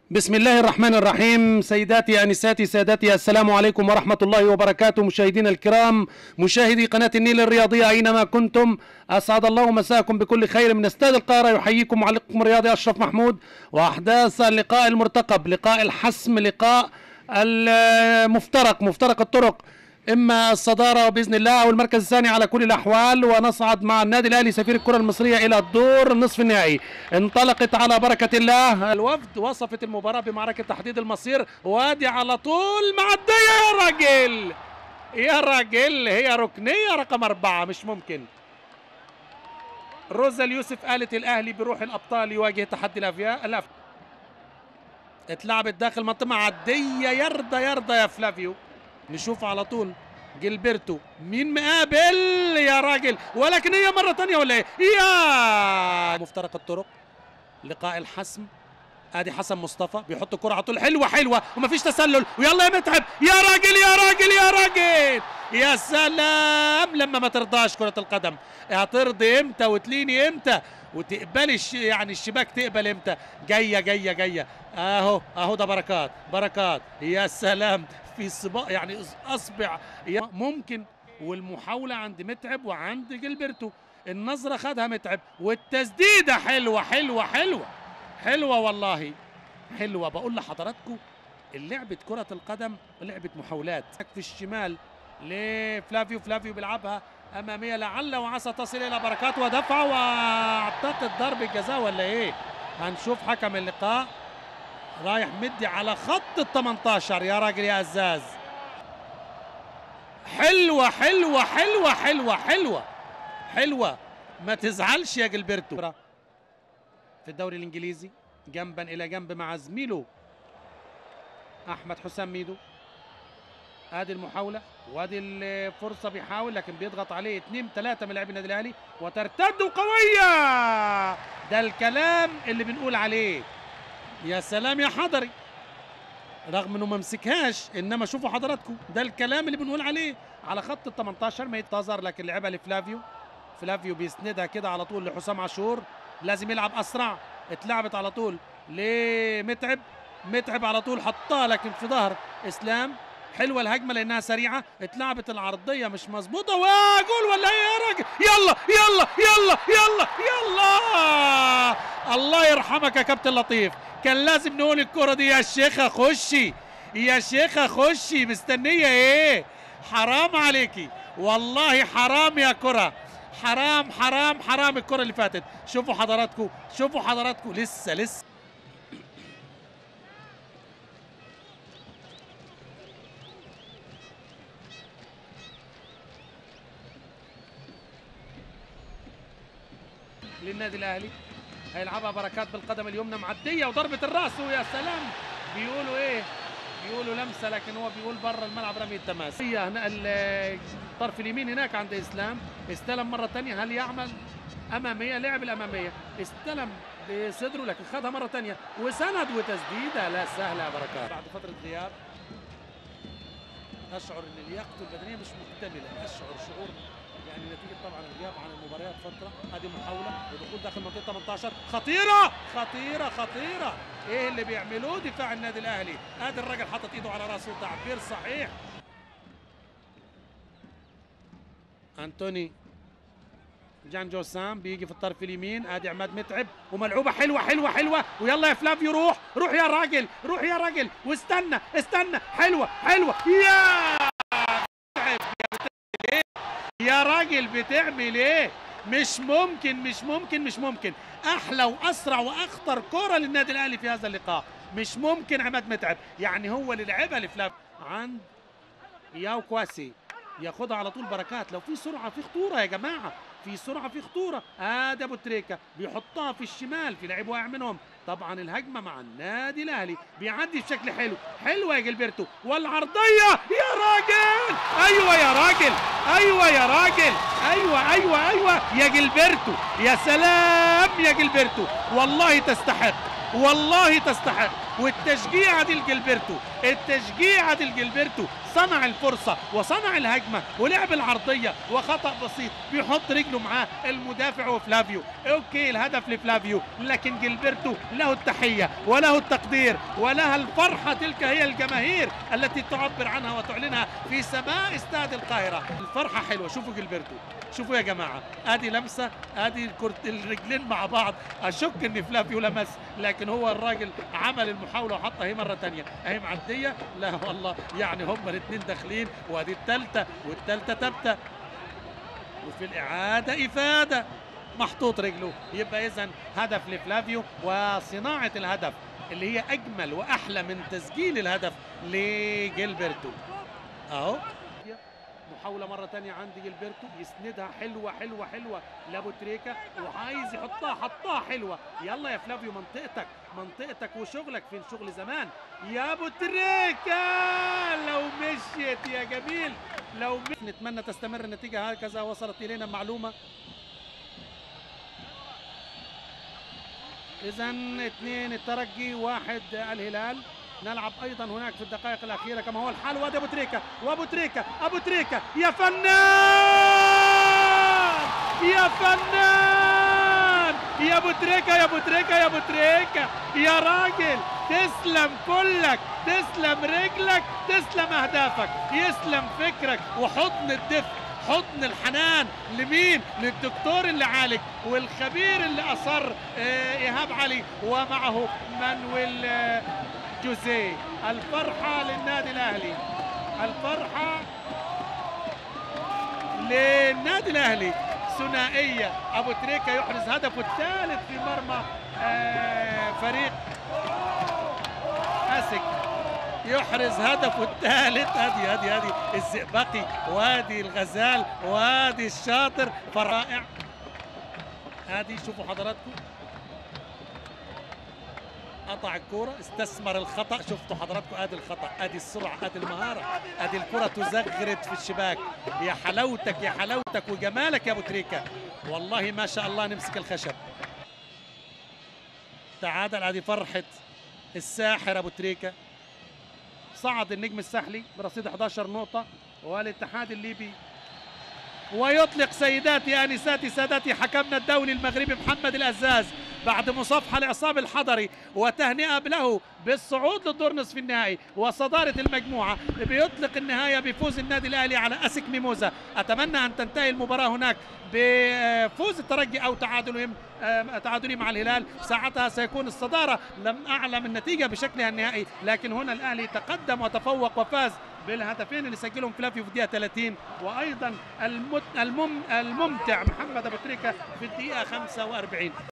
بسم الله الرحمن الرحيم سيداتي انساتي سادتي السلام عليكم ورحمه الله وبركاته مشاهدينا الكرام مشاهدي قناه النيل الرياضيه اينما كنتم اسعد الله مساكم بكل خير من استاد القاهره يحييكم معلقكم الرياضي اشرف محمود واحداث اللقاء المرتقب لقاء الحسم لقاء المفترق مفترق الطرق اما الصداره باذن الله او المركز الثاني على كل الاحوال ونصعد مع النادي الاهلي سفير الكره المصريه الى الدور النصف النهائي انطلقت على بركه الله الوفد وصفت المباراه بمعركه تحديد المصير وادي على طول معديه يا راجل يا راجل هي ركنيه رقم اربعه مش ممكن روزا اليوسف قالت الاهلي بروح الابطال يواجه تحدي الافياء الأف... اتلعبت داخل منطقه معديه يرضى يرضى يا فلافيو نشوف على طول جilberto مين مقابل يا راجل ولكن هي مرة تانية ولا ايه يا مفترق الطرق لقاء الحسم ادي حسن مصطفى بيحط الكرة على طول حلوة حلوة ومفيش تسلل ويلا يا متعب يا راجل يا راجل يا راجل يا سلام لما ما ترضاش كرة القدم هترضي امتى وتليني امتى وتقبلي الش... يعني الشباك تقبل امتى جايه جايه جايه اهو اهو ده بركات بركات يا سلام في سباق يعني اصبع ممكن والمحاوله عند متعب وعند جilberto النظره خدها متعب والتسديده حلوه حلوه حلوه حلوه والله حلوه بقول لحضراتكم لعبه كره القدم لعبه محاولات في الشمال لفلافيو فلافيو بيلعبها اماميه لعل وعسى تصل الى بركات ودفع واعتقد ضربه جزاء ولا ايه هنشوف حكم اللقاء رايح مدي على خط ال 18 يا راجل يا عزاز حلوه حلوه حلوه حلوه حلوه حلوه ما تزعلش يا جilberto في الدوري الانجليزي جنبا الى جنب مع زميله احمد حسام ميدو ادي المحاوله وادي الفرصه بيحاول لكن بيضغط عليه اثنين ثلاثه من لاعبي النادي الاهلي وترتد قويه ده الكلام اللي بنقول عليه يا سلام يا حضري رغم انه ما مسكهاش انما شوفوا حضراتكم ده الكلام اللي بنقول عليه على خط ال 18 ما يتظهر لكن لعبها لفلافيو فلافيو بيسندها كده على طول لحسام عاشور لازم يلعب اسرع اتلعبت على طول لمتعب متعب على طول حطها لكن في ظهر اسلام حلوه الهجمه لانها سريعه اتلعبت العرضيه مش مظبوطه وجول ولا ايه يا راجل يلا يلا يلا يلا يلا الله يرحمك يا كابتن لطيف كان لازم نقول الكره دي يا شيخه خشي يا شيخه خشي مستنيه ايه حرام عليكي والله حرام يا كره حرام حرام حرام الكره اللي فاتت شوفوا حضراتكم شوفوا حضراتكم لسه لسه للنادي الاهلي هيلعبها بركات بالقدم اليمنى معديه وضربه الراس ويا سلام بيقولوا ايه بيقولوا لمسه لكن هو بيقول بره الملعب رمي التماس هي هنا الطرف اليمين هناك عند اسلام استلم مره ثانيه هل يعمل اماميه لعب الاماميه استلم بصدره لكن خدها مره ثانيه وسند وتسديده لا سهله يا بركات بعد فتره غياب اشعر ان لياقته البدنيه مش مكتمله اشعر شعور يعني نتيجه طبعا الغياب عن المباريات فتره ادي محاوله ودخول داخل منطقه 18 خطيره خطيره خطيره ايه اللي بيعملوه دفاع النادي الاهلي ادي الراجل حاطط ايده على راسه تعبير صحيح انتوني جان جوسام بيجي في الطرف اليمين ادي عماد متعب وملعوبه حلوه حلوه حلوه ويلا يا فلافيو روح روح يا راجل روح يا راجل واستنى استنى حلوه حلوه يا يا راجل بتعمل ايه مش ممكن مش ممكن مش ممكن احلى واسرع واخطر كره للنادي الاهلي في هذا اللقاء مش ممكن عماد متعب يعني هو اللي لعبها لفلاف عند ياو كواسي ياخدها على طول بركات لو في سرعه في خطوره يا جماعه في سرعه في خطوره ادي ابو تريكه بيحطها في الشمال في لعيب واقع منهم طبعا الهجمه مع النادي الاهلي بيعدي بشكل حلو حلوه يا جilberto والعرضيه يا راجل ايوه يا راجل ايوه يا راجل ايوه ايوه ايوه يا جilberto يا سلام يا جilberto والله تستحق والله تستحق والتشجيعه دي لجilberto التشجيعه دي لجilberto وصنع الفرصه وصنع الهجمه ولعب العرضيه وخطا بسيط بيحط رجله معاه المدافع وفلافيو اوكي الهدف لفلافيو لكن جilberto له التحيه وله التقدير ولها الفرحه تلك هي الجماهير التي تعبر عنها وتعلنها في سماء استاد القاهره الفرحه حلوه شوفوا جilberto شوفوا يا جماعه ادي لمسه ادي الكرت الرجلين مع بعض اشك ان فلافيو لمس لكن هو الراجل عمل المحاوله وحطها هي مره ثانيه اهي معديه لا والله يعني هما الاثنين داخلين وادي الثالثه والثالثه ثابته وفي الاعاده افاده محطوط رجله يبقى اذا هدف لفلافيو وصناعه الهدف اللي هي اجمل واحلى من تسجيل الهدف لجيلبرتو اهو محاولة مرة تانية عند جيلبرتو يسندها حلوة حلوة حلوة لابو تريكا وعايز يحطها حطها حلوة يلا يا فلافيو منطقتك منطقتك وشغلك فين شغل زمان يا ابو تريكا لو مشيت يا جميل لو مشيت نتمنى تستمر النتيجة هكذا وصلت إلينا معلومة إذا اثنين الترجي واحد الهلال نلعب ايضا هناك في الدقائق الاخيره كما هو الحال وادي ابو تريكه وابو تريكه ابو تريكه يا فنان يا فنان يا ابو تريكه يا ابو تريكه يا ابو تريكه يا راجل تسلم كلك تسلم رجلك تسلم اهدافك يسلم فكرك وحضن الدفء حضن الحنان لمين للدكتور اللي عالج والخبير اللي اصر آه ايهاب علي ومعه مانويل آه جوزيه الفرحة للنادي الأهلي الفرحة للنادي الأهلي ثنائية أبو تريكة يحرز هدفه الثالث في مرمى آه فريق أسك يحرز هدفه الثالث هذه هذه هذه الزئبقي وادي الغزال وادي الشاطر فرائع هذه شوفوا حضراتكم قطع الكرة استثمر الخطأ شفتوا حضراتكم ادي الخطأ ادي السرعة ادي المهارة ادي الكرة تزغرد في الشباك يا حلاوتك يا حلاوتك وجمالك يا ابو تريكة والله ما شاء الله نمسك الخشب تعادل ادي فرحة الساحر ابو تريكة صعد النجم الساحلي برصيد 11 نقطة والاتحاد الليبي ويطلق سيداتي انساتي سادتي حكمنا الدولي المغربي محمد الازاز بعد مصافحه لعصام الحضري وتهنئه له بالصعود للدور نصف النهائي وصداره المجموعه بيطلق النهايه بفوز النادي الاهلي على اسك ميموزا اتمنى ان تنتهي المباراه هناك بفوز الترجي او تعادلهم تعادلي مع الهلال ساعتها سيكون الصداره لم اعلم النتيجه بشكلها النهائي لكن هنا الاهلي تقدم وتفوق وفاز بالهدفين اللي سجلهم فلافيو في الدقيقه 30 وايضا الممتع محمد ابو تريكه في الدقيقه 45